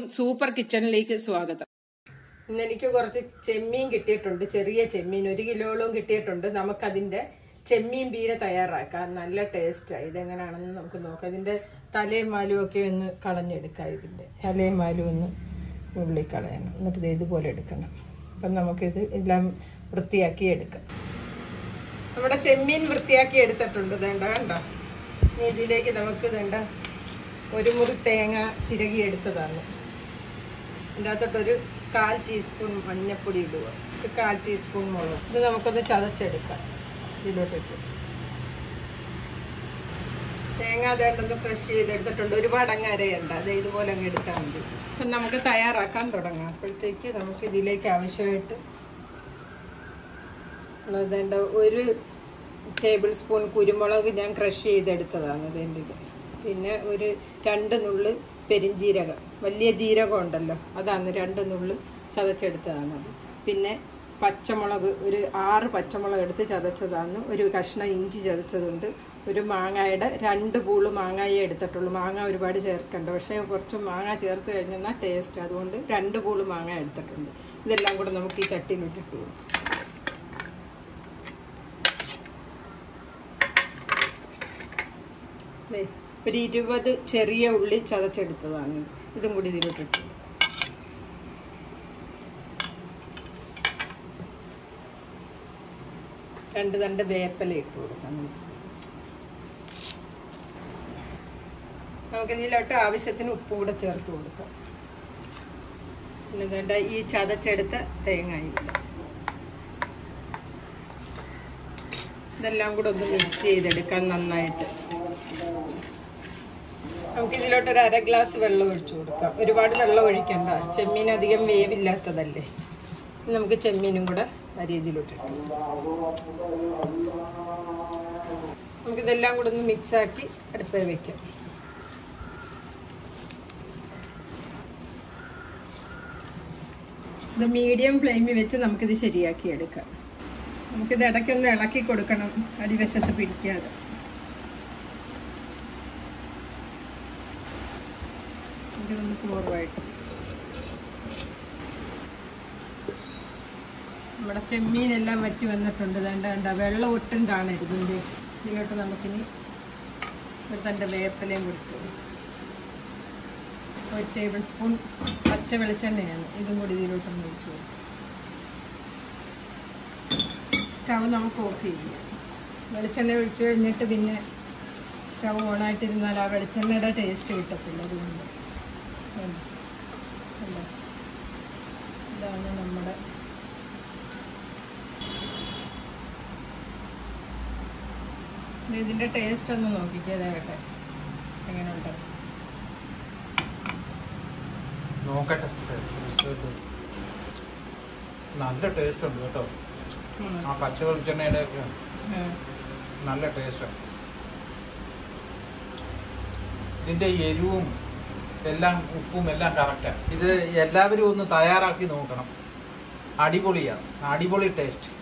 Super കിച്ചണിലേക്ക് സ്വാഗതം ഇന്ന് എനിക്ക് കുറച്ച് ചെമ്മീൻ കിട്ടിയിട്ടുണ്ട് ചെറിയ ചെമ്മീൻ ഒരു കിലോളം കിട്ടിയിട്ടുണ്ട് നമുക്കതിന്റെ ചെമ്മീൻ പീര തയ്യാറാക്കാം നല്ല ടേസ്റ്റാണ് ഇതെങ്ങനെയാണെന്ന് നമുക്ക് നോക്കാം ഇതിന്റെ തലയും മാലും ഒക്കെ ഒന്ന് കളഞ്ഞെടുക്കാം ഇതിന്റെ തലയും മാലും ഒന്ന് ഉള്ളി കളയണം എന്നിട്ട് ഇത് ഇതുപോലെ എടുക്കണം അപ്പം നമുക്കിത് എല്ലാം വൃത്തിയാക്കി എടുക്കാം നമ്മുടെ ചെമ്മീൻ വൃത്തിയാക്കി എടുത്തിട്ടുണ്ട് വേണ്ട കണ്ടോ ഇനി ഇതിലേക്ക് നമുക്ക് വേണ്ട ഒരു മുറി തേങ്ങ ചിരകി എടുത്തതാണ് അതിൻ്റെ അകത്തോട്ടൊരു കാൽ ടീസ്പൂൺ മഞ്ഞൾപ്പൊടി ഇടുക ഒരു കാൽ ടീസ്പൂൺ മുളക് ഇത് നമുക്കൊന്ന് ചതച്ചെടുക്കാം ഇതിലോട്ടിട്ട് തേങ്ങ അതേണ്ടൊന്ന് ഫ്രഷ് ചെയ്തെടുത്തിട്ടുണ്ട് ഒരുപാട് അങ്ങ് അരയണ്ട അത് ഇതുപോലെ അങ്ങ് എടുത്താൽ മതി അപ്പം നമുക്ക് തയ്യാറാക്കാൻ തുടങ്ങാം അപ്പോഴത്തേക്ക് നമുക്ക് ഇതിലേക്ക് ആവശ്യമായിട്ട് ഉള്ളതേണ്ട ഒരു ടേബിൾ സ്പൂൺ കുരുമുളക് ഞാൻ ക്രഷ് ചെയ്തെടുത്തതാണ് ഇതിൻ്റെ ഇത് പിന്നെ ഒരു രണ്ട് നുള്ള് പെരിഞ്ജീരകം വലിയ ജീരകം ഉണ്ടല്ലോ അതാണ് രണ്ട് നുള്ള് ചതച്ചെടുത്തതാണ് അത് പിന്നെ പച്ചമുളക് ഒരു ആറ് പച്ചമുളക് എടുത്ത് ചതച്ചതാണ് ഒരു കഷ്ണം ഇഞ്ചി ചതച്ചതുണ്ട് ഒരു മാങ്ങയുടെ രണ്ട് പൂള് മാങ്ങായേ എടുത്തിട്ടുള്ളൂ മാങ്ങ ഒരുപാട് ചേർക്കണ്ട പക്ഷേ കുറച്ച് മാങ്ങ ചേർത്ത് കഴിഞ്ഞാൽ ടേസ്റ്റ് അതുകൊണ്ട് രണ്ട് പൂള് മാങ്ങ എടുത്തിട്ടുണ്ട് ഇതെല്ലാം കൂടെ നമുക്ക് ഈ ചട്ടിയിലിട്ടിട്ട് കൊടുക്കും ദേ, ഒരു ഇരുപത് ചെറിയ ഉള്ളി ചതച്ചെടുത്തതാണ് ഇത്. ഇതും കൂടി ഇതിലിട്ടിട്ട് രണ്ട് രണ്ട് വേപ്പല ഇട്ട് കൊടുക്കാം നമുക്ക്. നമുക്ക് ഇതിലോട്ട് ആവശ്യത്തിന് ഉപ്പും കൂടെ ചേർത്ത് കൊടുക്കാം പിന്നെ വേണ്ട ഈ ചതച്ചെടുത്ത തേങ്ങായി ഇതെല്ലാം കൂടെ ഒന്ന് മിക്സ് ചെയ്തെടുക്കാം നന്നായിട്ട് നമുക്ക് ഇതിലോട്ട് ഒരു അര ഗ്ലാസ് വെള്ളം ഒഴിച്ചു കൊടുക്കാം ഒരുപാട് വെള്ളം ഒഴിക്കണ്ട ചെമ്മീൻ അധികം വേവില്ലാത്തതല്ലേ ഇനി നമുക്ക് ചെമ്മീനും കൂടെ ആ രീതിയിലോട്ടിട്ട് നമുക്കിതെല്ലാം കൂടെ ഒന്ന് മിക്സ് ആക്കി അടുപ്പേ വെക്കാം ഇത് മീഡിയം ഫ്ലെയിമിൽ വെച്ച് നമുക്കിത് ശരിയാക്കി എടുക്കാം നമുക്കിത് ഇടയ്ക്കൊന്ന് ഇളക്കി കൊടുക്കണം അടിവശത്ത് പിടിക്കാതെ ഇതൊന്ന് പൂർവ്വമായിട്ട് നമ്മുടെ ചെമ്മീനെല്ലാം വറ്റി വന്നിട്ടുണ്ട് വേണ്ട വേണ്ട വെള്ളം ഒട്ടും കാണരുത് ഇതിൻ്റെ ഇതിലോട്ട് നമുക്കിനി ഒരു തൻ്റെ വേപ്പലയും കൊടുത്തു ഒരു ടേബിൾ സ്പൂൺ പച്ച വെളിച്ചെണ്ണയാണ് ഇതും കൂടി ഇതിലോട്ടൊന്ന് ഒഴിച്ചു കൊടുക്കും സ്റ്റവ് നമുക്ക് ഓഫ് ചെയ്യാം വെളിച്ചെണ്ണ ഒഴിച്ചു കഴിഞ്ഞിട്ട് പിന്നെ സ്റ്റവ് ഓണായിട്ടിരുന്നാൽ ആ വെളിച്ചെണ്ണയുടെ ടേസ്റ്റ് കിട്ടത്തില്ല അതുകൊണ്ട് ഉം. കണ്ടോ? ഇതാണ് നമ്മുടെ ഇത് ഇതിന്റെ ടേസ്റ്റ് ഒന്ന് നോക്കിക്കേ കേട്ടെ എങ്ങനെയുണ്ട് നോക്കട്ടെ തീർച്ചയായിട്ടും നല്ല ടേസ്റ്റ് ഉണ്ട് കേട്ടോ ഉം. ആ പച്ച വെളിച്ചെണ്ണയുടെ ഒക്കെ ഉം. നല്ല ടേസ്റ്റാണ് ഇതിന്റെ എരിവും എല്ലാം ഉപ്പും എല്ലാം കറക്റ്റാണ് ഇത് എല്ലാവരും ഒന്ന് തയ്യാറാക്കി നോക്കണം അടിപൊളിയാണ് അടിപൊളി ടേസ്റ്റ്